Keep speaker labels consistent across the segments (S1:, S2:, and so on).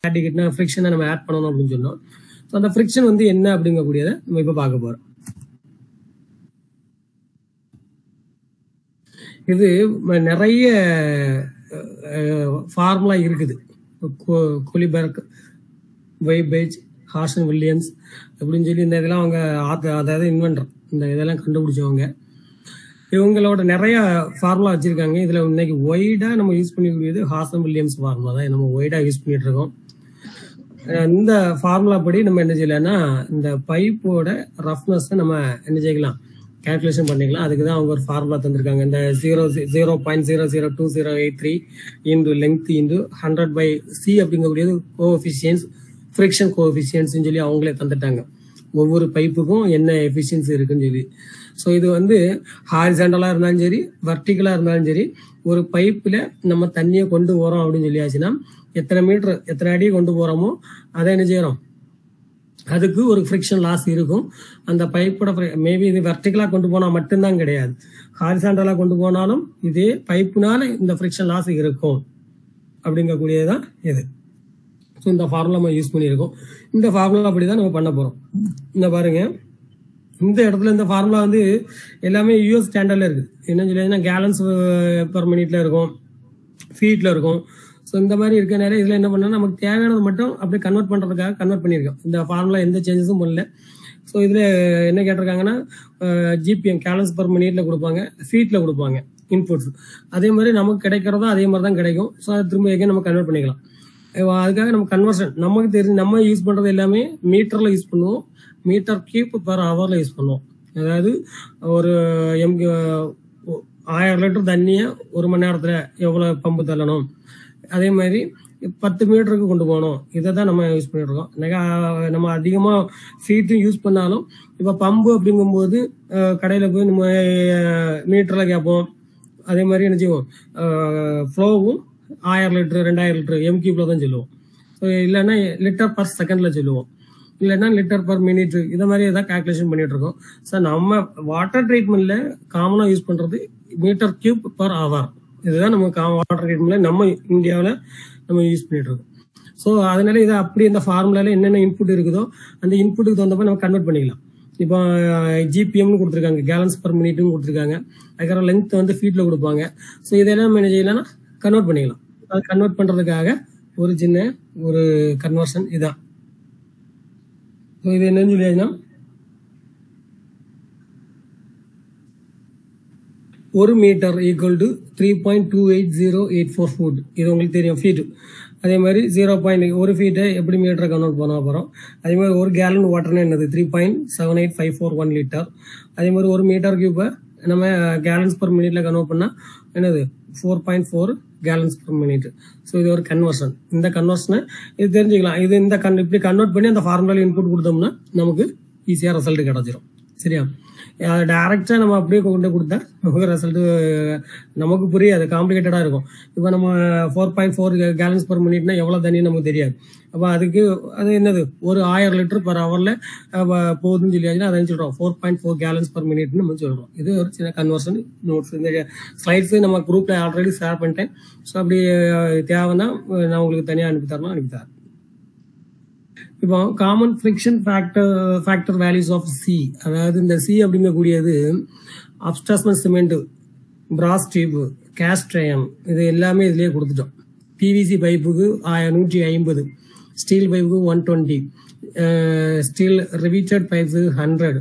S1: ஸ்டாட்டிக்னா ஃப்ரிக்ஷனை நம்ம ஆட் பண்ணணும் அப்படின்னு சொன்னோம் ஸோ அந்த ஃப்ரிக்ஷன் வந்து என்ன அப்படிங்கக்கூடியதை நம்ம இப்போ பார்க்க போறோம் இது ம- நிறைய ஃபார்முலா இருக்குது கொலிபர்க் வைபேஜ் ஹார்சன் வில்லியம்ஸ் அப்படின்னு சொல்லி இந்த இதெல்லாம் அவங்க ஆத்த அதாவது இன்வென்டர் இந்த இதெல்லாம் கண்டுபிடிச்சவங்க இவங்களோட நிறைய ஃபார்முலா வச்சிருக்காங்க இதுல இன்னைக்கு ஒய்டா நம்ம யூஸ் பண்ணிக்கூடியது ஹார்சன் வில்லியம்ஸ் ஃபார்முலா தான் நம்ம ஒய்டா யூஸ் பண்ணிட்டு இருக்கோம் அஹ் இந்த ஃபார்முலா படி நம்ம என்ன செய்யலாம்னா இந்த பைப்போட ரஃப்னஸ் நம்ம என்ன செய்யலாம் கால்குலேஷன் பண்ணிக்கலாம் அதுக்கு தான் அவங்க ஒரு ஃபார்முலா தந்திருக்காங்க இந்த zero zero point zero zero two zero eight three into length into hundred by C அப்படிங்கக்கூடியது கோஎஃபிஷியன்ஸ் ஃப்ரிக்ஷன் கோஎஃபிஷியன்ஸ் சொல்லி அவங்களே தந்துட்டாங்க ஒவ்வொரு பைப்புக்கும் என்ன எஃபிஷியன்சி இருக்குன்னு சொல்லி ஸோ இது வந்து ஹாரிசாண்டலாக இருந்தாலும் சரி வர்டிகலாக இருந்தாலும் சரி ஒரு பைப்பில் நம்ம தண்ணியை கொண்டு போகிறோம் அப்படின்னு சொல்லியாச்சுன்னா எத்தனை மீட்டர் எத்தனை அடி கொண்டு போகிறோமோ அதை என்ன செய்யறோம் அதுக்கு ஒரு ஃப்ரிக்ஷன் லாஸ் இருக்கும் அந்த பைப்போட மேபி இது வெர்டிகலாக கொண்டு போனால் மட்டும்தான் கிடையாது ஹாரிசாண்டலாக கொண்டு போனாலும் இதே பைப்புனால இந்த ஃப்ரிக்ஷன் லாஸ் இருக்கும் அப்படிங்கக்கூடியதுதான் இது ஸோ இந்த ஃபார்முலா நம்ம யூஸ் பண்ணியிருக்கோம் இந்த ஃபார்முலா அப்படி தான் நம்ம பண்ண போகிறோம் இந்த பாருங்க இந்த இடத்துல இந்த ஃபார்முலா வந்து எல்லாமே யூஎஸ் ஸ்டாண்டர்டில் இருக்குது என்னன்னு சொல்லி கேலன்ஸ் பெர் மினிட்ல இருக்கும் ஃபீட்ல இருக்கும் ஸோ இந்த மாதிரி இருக்கனால இதில் என்ன பண்ணா நமக்கு தேவையானது மட்டும் அப்படியே கன்வெர்ட் பண்ணுறதுக்காக கன்வெர்ட் பண்ணியிருக்கோம் இந்த ஃபார்முலா எந்த சேஞ்சஸும் பண்ணல ஸோ இதில் என்ன கேட்டிருக்காங்கன்னா ஜிபிஎம் கேலன்ஸ் பர் மினிட்ல கொடுப்பாங்க ஃபீட்ல கொடுப்பாங்க இன்புட்ஸ் அதே மாதிரி நமக்கு கிடைக்கிறதோ அதே மாதிரி தான் கிடைக்கும் ஸோ அதை திரும்ப எங்கே நம்ம கன்வெர்ட் பண்ணிக்கலாம் அஹ் அதுக்காக நம்ம கன்வர்ஷன் நமக்கு தெரிஞ்சு நம்ம யூஸ் பண்றது எல்லாமே மீட்டர்ல யூஸ் பண்ணுவோம் மீட்டர் கீப் பர் ஹவர்ல யூஸ் பண்ணுவோம் அதாவது ஒரு எம் ஆயிரம் லிட்டர் தண்ணியை ஒரு மணி நேரத்துல எவ்வளவு பம்பு தள்ளணும் அதே மாதிரி பத்து மீட்டருக்கு கொண்டு போகணும் இதை தான் நம்ம யூஸ் பண்ணிட்டு இருக்கோம் இன்னைக்கு, அஹ், நம்ம அதிகமா ஃபீட்டும் யூஸ் பண்ணாலும் இப்ப பம்பு அப்படிங்கும்போது அஹ், கடையில போய் நம்ம மீட்டர்ல கேட்போம் அதே மாதிரி என்ன செய்வோம் ஃப்ளோவும் ஆயிரம் லிட்டர் ரெண்டாயிரம் லிட்டர் எம்கியூப்ல தான் சொல்லுவோம் ஸோ இல்லைன்னா லிட்டர் பர் செகண்ட்ல சொல்லுவோம் இல்லைன்னா லிட்டர் பர் மினிட் இதை மாதிரி ஏதாவது கால்குலேஷன் பண்ணிட்டு இருக்கோம் ஸோ நம்ம வாட்டர் ட்ரீட்மெண்ட்ல காமனாக யூஸ் பண்றது மீட்டர் கியூப் பர் ஹவர் இதுதான் நம்ம வாட்டர் ட்ரீட்மெண்ட்ல நம்ம இந்தியாவில் நம்ம யூஸ் பண்ணிட்டு இருக்கோம் ஸோ அதனால இதை அப்படி இந்த ஃபார்முலால என்னென்ன இன்புட் இருக்குதோ அந்த இன்புட்டுக்கு தகுந்த மாதிரி நம்ம கன்வெர்ட் பண்ணிக்கலாம் இப்போ ஜிபிஎம்னு கொடுத்துருக்காங்க கேலன்ஸ் பர் மினிட்னு கொடுத்துருக்காங்க அதுக்கப்புறம் லென்த் வந்து ஃபீட்ல கொடுப்பாங்க ஸோ இதெல்லாம் என்ன செய்யலாம்னா கன்வெர்ட் பண்ணிக்கலாம் அது கன்வெர்ட் பண்றதுக்காக ஒரு சின்ன ஒரு கன்வர்ஷன் இதான் ஸோ இது என்னன்னு சொல்லியாச்சுன்னா ஒரு metre equal to three point two eight zero eight four foot இது உங்களுக்கு தெரியும் ஃபீட் அதே மாதிரி ஜீரோ பாயிண்ட் ஒரு ஃபீட்டை எப்படி மீட்டரை கன்வெர்ட் பண்ண போகிறோம் அதே மாதிரி ஒரு கேலன் வாட்டர்னா என்னது three point seven eight five four one litre அதே மாதிரி ஒரு மீட்டர் கியூப்பை நம்ம கேலன்ஸ் பர் மினிட்ல கன்வெர்ட் பண்ணால் என்னது four point four gallons per minute so இது ஒரு கன்வர்ஷன் இந்த கன்வர்ஷனை இது தெரிஞ்சுக்கலாம் இது இந்த கன் இப்படி கன்வெர்ட் பண்ணி அந்த ஃபார்முலா இன்புட் கொடுத்தோம்னா நமக்கு ஈஸியாக ரிசல்ட் கிடைச்சிரும் சரியா டைரக்டா நம்ம அப்படியே கொண்டு கொடுத்தா நமக்கு ரிசல்ட் நமக்கு புரியாது காம்ப்ளிகேட்டடா இருக்கும் இப்போ நம்ம four point four gallons per மினிட்னா எவ்வளவு தண்ணி நமக்கு தெரியாது அப்போ அதுக்கு அது என்னது ஒரு ஆயிரம் லிட்டர் பர் ஹவர்ல போகுதுன்னு சொல்லியாச்சுன்னா அதை சொல்றோம் four point four gallons per மினிட்னு நம்ம சொல்றோம் இது ஒரு சின்ன கன்வர்ஷன் நோட்ஸ் இந்த ஸ்லைட்ஸ் நம்ம குரூப்ல ஆல்ரெடி ஷேர் பண்ணிட்டேன் ஸோ அப்படி அஹ், தேவைன்னா நான் உங்களுக்கு தனியாக அனுப்பி தரணும் அனுப்பி தரேன் இப்போ common friction factor factor values of C அதாவது இந்த சி அப்படிங்கக்கூடியது asbestos cement brass tube cast iron இது எல்லாமே இதுலயே கொடுத்துட்டோம் பிவிசி பைப்புக்கு நூற்றி ஐம்பது ஸ்டீல் பைப்புக்கு one twenty steel riveted pipes hundred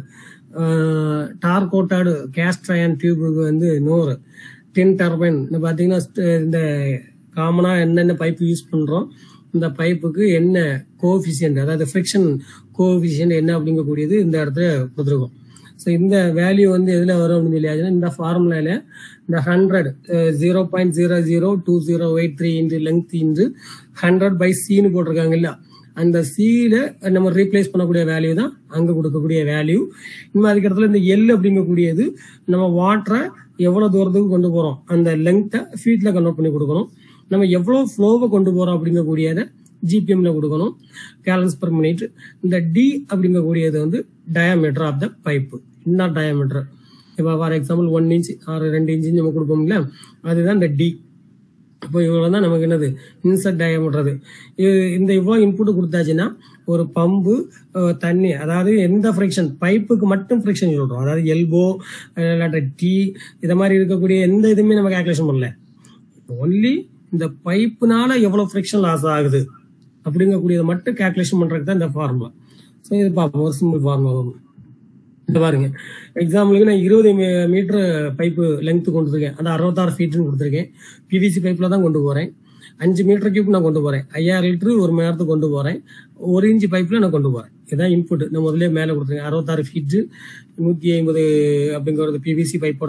S1: tar coated cast iron டியூபுக்கு வந்து நூறு டின் டர்பைன் இந்த பார்த்தீங்கன்னா st- இந்த காமனாக என்னென்ன பைப் யூஸ் பண்ணுறோம் இந்த பைப்புக்கு என்ன கோஎஃபிஷியன்ட் அதாவது ஃப்ரிக்ஷன் கோஎஃபிஷியன்ட் என்ன அப்படிங்கக்கூடியது இந்த இடத்துல கொடுத்துருக்கோம் ஸோ இந்த வேல்யூ வந்து எதில் வரும் அப்படின்னு சொல்லியாச்சுன்னா இந்த ஃபார்முலால இந்த hundred zero point zero zero two zero eight three into length into hundred by சின்னு போட்டிருக்காங்க இல்ல அந்த சியில நம்ம ரீப்ளேஸ் பண்ணக்கூடிய வேல்யூ தான் அங்க கொடுக்கக்கூடிய வேல்யூ இன்னும் அதுக்கு இடத்துல இந்த எல் அப்படிங்கக்கூடியது நம்ம வாட்டரை எவ்வளவு தூரத்துக்கு கொண்டு போறோம் அந்த லெங்க்த்தை ஃபீட்ல கன்வெர்ட் பண்ணி கொடுக்கணும் நம்ம எவ்வளவு ஃப்ளோவை கொண்டு போறோம் அப்படிங்கக்கூடியதை ஜிபிஎம்ல கொடுக்கணும் கேலன்ஸ் பர் மினிட் இந்த டி அப்படிங்கக்கூடியது வந்து diameter of the pipe inner diameter இப்போ ஃபார் எக்ஸாம்பிள் ஒன் இன்ச் ஆறு ரெண்டு இன்ச் நம்ம கொடுப்போம்ல அதுதான் இந்த டி அப்போ இவ்வளோ தான் நமக்கு என்னது இன்செட் டயமீட்டர் இந்த இவ்வளோ இன்புட் கொடுத்தாச்சுன்னா ஒரு பம்பு அஹ், தண்ணி அதாவது எந்த ஃப்ரிக்ஷன் பைப்புக்கு மட்டும் ஃப்ரிக்ஷன் சொல்கிறோம் அதாவது எல்போ இல்லாட்ட டீ இதை மாதிரி இருக்கக்கூடிய எந்த இதுவுமே நம்ம கேல்குலேஷன் பண்ணல ஒன்லி இந்த பைப்புனால எவ்வளோ ஃப்ரிக்ஷன் லாஸ் ஆகுது அப்படிங்கக்கூடியதை மட்டும் கேல்குலேஷன் பண்ணுறதுக்கு தான் இந்த ஃபார்முலா ஸோ இது பார்ப்போம் ஒரு சிம்பிள் ஃபார்முலா இந்த பாருங்க எக்ஸாம்பிளுக்கு நான் இருபது மீட்டர் பைப்பு லெங்த் கொண்டு இருக்கேன் அந்த அறுபத்தாறு ஃபீட்னு கொடுத்துருக்கேன் பிவிசி பைப்பில் தான் கொண்டு போகிறேன் அஞ்சு மீட்டர் கியூப் நான் கொண்டு போகிறேன் ஐயாயிரம் லிட்டரு ஒரு மணி நேரத்துக்கு கொண்டு போகிறேன் ஒரு இன்ச்சு பைப்பில் நான் கொண்டு போகிறேன் இதான் இன்புட் நான் முதல்ல மேலே கொடுத்துருக்கேன் அறுபத்தாறு ஃபீட்டு நூற்றி ஐம்பது அப்படிங்கிறது பிவிசி பைப்போட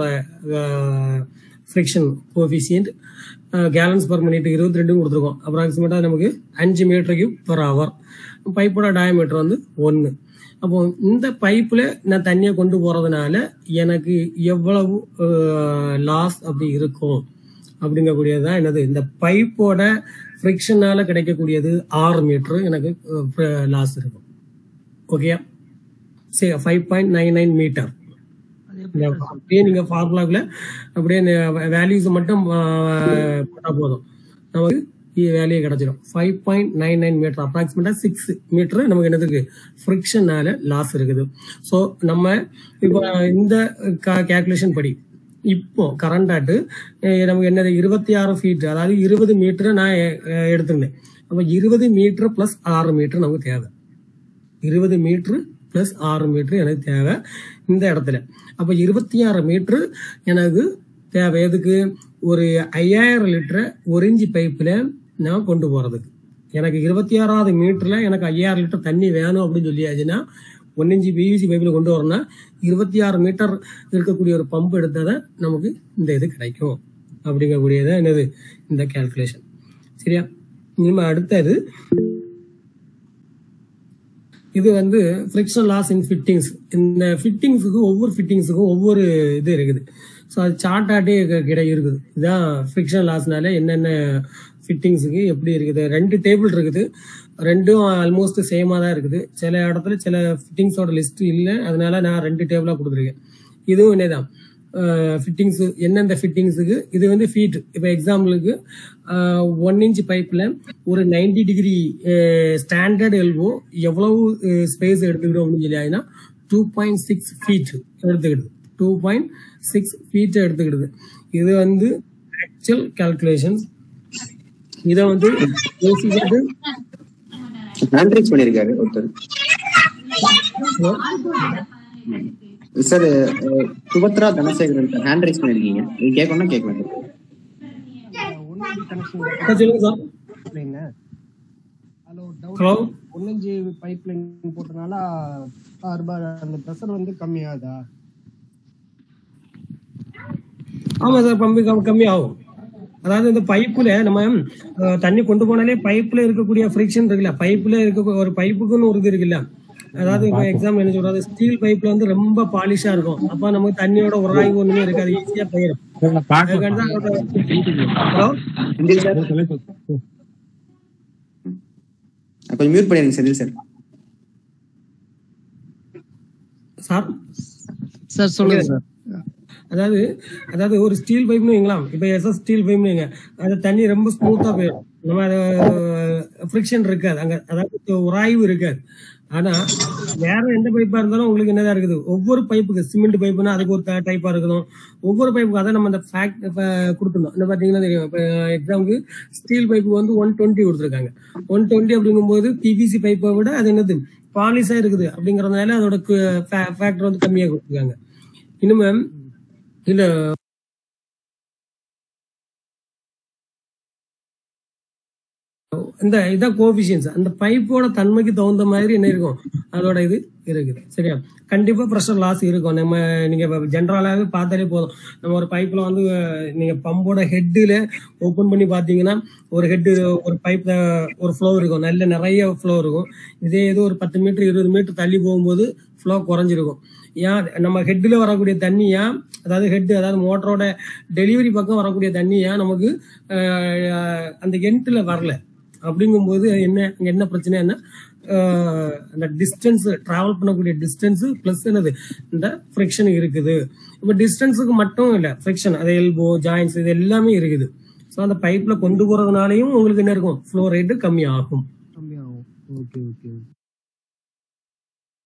S1: friction coefficient gallons per minute இருபத்தி ரெண்டு கொடுத்துருக்கோம் அப்ராக்சிமேட்டாக நமக்கு அஞ்சு மீட்டர் கியூப் பர் ஹவர் பைப்போட டயமீட்டர் வந்து ஒன்று அப்போ இந்த பைப்பில் நான் தண்ணியை கொண்டு போகிறதுனால எனக்கு எவ்வளவு லாஸ் அப்படி இருக்கும் அப்படிங்கக்கூடியது தான் என்னது இந்த பைப்போட ஃப்ரிக்ஷனால கிடைக்கக்கூடியது ஆறு மீட்டர் எனக்கு லாஸ் இருக்கும் ஓகேயா சரி five point nine nine metre அப்படியே நீங்க ஃபார்முலாக்குள்ள அப்படியே வேல்யூஸ் மட்டும் ஆஹ், போட்டா போதும் நமக்கு வேல்யூ கிடைச்சிடும் five point nine nine metre அப்ராக்சிமேட்டா சிக்ஸ் மீட்டர் நமக்கு என்னதுக்கு ஃப்ரிக்ஷனால லாஸ் இருக்குது ஸோ நம்ம இப்போ இந்த கேல்குலேஷன் படி இப்போ கரண்ட் ஆட்டு நமக்கு என்னது இருபத்தி ஆறு ஃபீட் அதாவது இருபது மீட்டர் நான் அஹ், எடுத்திருந்தேன் அப்போ இருபது மீட்டர் பிளஸ் ஆறு மீட்டர் நமக்கு தேவை இருபது மீட்ரு ப்ளஸ் ஆறு மீட்ரு எனக்கு தேவை இந்த இடத்துல அப்போ இருபத்தி ஆறு மீட்ரு எனக்கு தேவை எதுக்கு ஒரு ஐயாயிரம் லிட்டரை ஒரு இன்ச்சு பைப்பில் நான் கொண்டு போகிறதுக்கு எனக்கு இருபத்தி ஆறாவது மீட்டரில் எனக்கு ஐயாயிரம் லிட்டர் தண்ணி வேணும் அப்படின்னு சொல்லியாச்சுன்னா ஒன் இன்ச்சு பிவிசி பைப்பில் கொண்டு வரணும்னா இருபத்தி ஆறு மீட்டர் இருக்கக்கூடிய ஒரு பம்ப் எடுத்தால் தான் நமக்கு இந்த இது கிடைக்கும் அப்படிங்கக்கூடியது என்னது இந்த கேல்குலேஷன் சரியா இனிமே அடுத்தது இது வந்து ஃப்ரிக்ஷன் லாஸ் இன் ஃபிட்டிங்ஸ் இந்த ஃபிட்டிங்ஸுக்கு ஒவ்வொரு ஃபிட்டிங்ஸுக்கும் ஒவ்வொரு இது இருக்குது ஸோ அது சார்ட் ஆட்டே கிடை இருக்குது இதான் ஃப்ரிக்ஷன் லாஸ்னால என்னென்ன ஃபிட்டிங்ஸுக்கு எப்படி இருக்குது ரெண்டு டேபிள் இருக்குது ரெண்டும் ஆல்மோஸ்ட் சேமாக தான் இருக்குது சில இடத்துல சில ஃபிட்டிங்ஸோட லிஸ்ட் இல்லை அதனால நான் ரெண்டு டேபிளாக கொடுத்துருக்கேன் இதுவும் என்னதான் ஃபிட்டிங்ஸ் எந்தெந்த ஃபிட்டிங்ஸுக்கு இது வந்து ஃபீட் இப்போ எக்ஸாம்பிளுக்கு ஒன் இன்ச் பைப்பில் ஒரு 90 டிகிரி ஸ்டாண்டர்ட் எல்போ எவ்வளவு ஸ்பேஸ் எடுத்துக்கிட்டோம் அப்படின்னு சொல்லி ஆயினா டூ பாயிண்ட் சிக்ஸ் ஃபீட் எடுத்துக்கிடுது டூ பாயிண்ட் சிக்ஸ் ஃபீட் எடுத்துக்கிடுது இது வந்து ஆக்சுவல் கால்குலேஷன்ஸ் இதை வந்து யோசிக்கிறது
S2: ஹேண்ட்ரிச் பண்ணிருக்காரு ஒருத்தர் sir Subhadra Dhanasekaran sir hand raise பண்ணிருக்கீங்க நீங்க கேட்கணும்னா கேட்க வேண்டாம்
S1: சொல்லுங்க சார்
S3: ஹலோ டவுட்
S1: ஹலோ
S3: ஒன்னஞ்சு பைப் லைன் போட்டனால ஆறு அந்த ப்ரெஷர் வந்து கம்மியாகுதா
S1: ஆமா சார் பம்பு கம் கம்மி ஆகும் அதாவது இந்த பைப்புல நம்ம அஹ், தண்ணி கொண்டு போனாலே பைப்ல இருக்கக்கூடிய ஃப்ரிக்ஷன் இருக்குல்ல பைப்ல இருக்க ஒரு பைப்புக்குன்னு ஒரு இது இருக்குல்ல அதாவது இப்போ எக்ஸாம் என்ன சொல்றது ஸ்டீல் பைப்ல வந்து ரொம்ப பாலிஷா இருக்கும் அப்ப நமக்கு தண்ணியோட உராய்வு ஒண்ணுமே இருக்காது ஈஸியா போயிடும் ஹலோ
S2: செந்தில் சார் கொஞ்சம் மியூட் பண்ணிருங்க செந்தில் சார்
S1: சார்
S3: சார் சொல்லுங்க சார்
S1: அதாவது அதாவது ஒரு ஸ்டீல் பைப்னு வைங்களா இப்ப எஸ்எஸ் ஸ்டீல் பைப்னு வைங்க அது தண்ணி ரொம்ப ஸ்மூத்தா போயிடும் நம்ம ஃப்ரிக்ஷன் இருக்காது அங்க அதாவது உராய்வு இருக்காது ஆனா வேற எந்த பைப்பா இருந்தாலும் உங்களுக்கு என்னதான் இருக்குது ஒவ்வொரு பைப்புக்கு சிமெண்ட் பைப்புனா அதுக்கு ஒரு டைப்பா இருக்கணும் ஒவ்வொரு பைப்புக்கு அதை நம்ம அந்த ஃபேக்ட் கொடுத்துருந்தோம் இந்த பாத்தீங்கன்னா தெரியும் இப்போ எக்ஸாமுக்கு ஸ்டீல் பைப்பு வந்து ஒன் டுவெண்ட்டி கொடுத்துருக்காங்க ஒன் டுவெண்ட்டி அப்படிங்கும்போது பிவிசி பைப்பை விட அது என்னது பாலிஷா இருக்குது அப்படிங்கறதுனால அதோட ஃபேக்டர் வந்து கம்மியா கொடுத்துருக்காங்க இனிமே இல்ல இந்த இதான் கோபிஷியன்ஸ் அந்த பைப்போட தன்மைக்கு தகுந்த மாதிரி என்ன இருக்கும் அதோட இது இருக்குது சரியா கண்டிப்பா ப்ரெஷர் லாஸ் இருக்கும் நம்ம நீங்க ஜென்ரலாகவே பார்த்தாலே போதும் நம்ம ஒரு பைப்ல வந்து அஹ், நீங்க பம்போட ஹெட்டில் ஓபன் பண்ணி பாத்தீங்கன்னா ஒரு ஹெட் ஒரு பைப்ல ஒரு ஃப்ளோ இருக்கும் நல்ல நிறைய ஃப்ளோ இருக்கும் இதே ஏதோ ஒரு பத்து மீட்டர் இருபது மீட்டர் தள்ளி போகும்போது ஃப்ளோ குறைஞ்சிருக்கும் ஏன் நம்ம ஹெட்டில் வரக்கூடிய தண்ணியா அதாவது ஹெட் அதாவது மோட்டரோட டெலிவரி பக்கம் வரக்கூடிய தண்ணியா நமக்கு அஹ், அந்த எண்ட்ல வரல அப்படிங்கும்போது என்ன இங்க என்ன பிரச்சனைன்னா அஹ், அந்த டிஸ்டன்ஸ் டிராவல் பண்ணக்கூடிய டிஸ்டன்ஸ் பிளஸ் என்னது இந்த ஃப்ரிக்ஷன் இருக்குது இப்போ டிஸ்டன்ஸுக்கு மட்டும் இல்லை ஃப்ரிக்ஷன் அது எல்போ ஜாயின்ஸ் இது எல்லாமே இருக்குது ஸோ அந்த பைப்ல கொண்டு போறதுனாலையும் உங்களுக்கு என்ன இருக்கும் ஃப்ளோ ரேட்டு கம்மி ஆகும்
S3: கம்மியாகும் ஓகே ஓகே